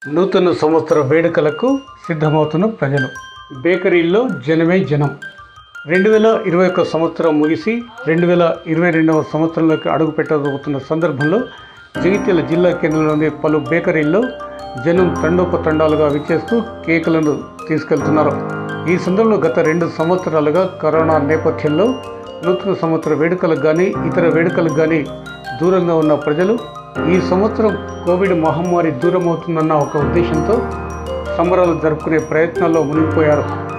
నూతన సంవత్సర వేడుకలకు సిద్ధమవుతున్న ప్రజలు బేకరీల్లో జనమే జనం రెండు వేల ఇరవై ఒక్క సంవత్సరం ముగిసి రెండు వేల ఇరవై రెండవ సంవత్సరంలోకి అడుగు పెట్టబోతున్న సందర్భంలో జగిత్యాల జిల్లా కేంద్రంలోని పలు బేకరీల్లో జనం తండోపతండాలుగా విచ్చేస్తూ కేకులను తీసుకెళ్తున్నారు ఈ సందర్భంలో గత రెండు సంవత్సరాలుగా కరోనా నేపథ్యంలో నూతన సంవత్సర వేడుకలకు కానీ ఇతర వేడుకలకు కానీ దూరంగా ఉన్న ప్రజలు ఈ సంవత్సరం కోవిడ్ మహమ్మారి దూరం అవుతుందన్న ఒక ఉద్దేశంతో సంబరాలు జరుపుకునే ప్రయత్నాల్లో మునిగిపోయారు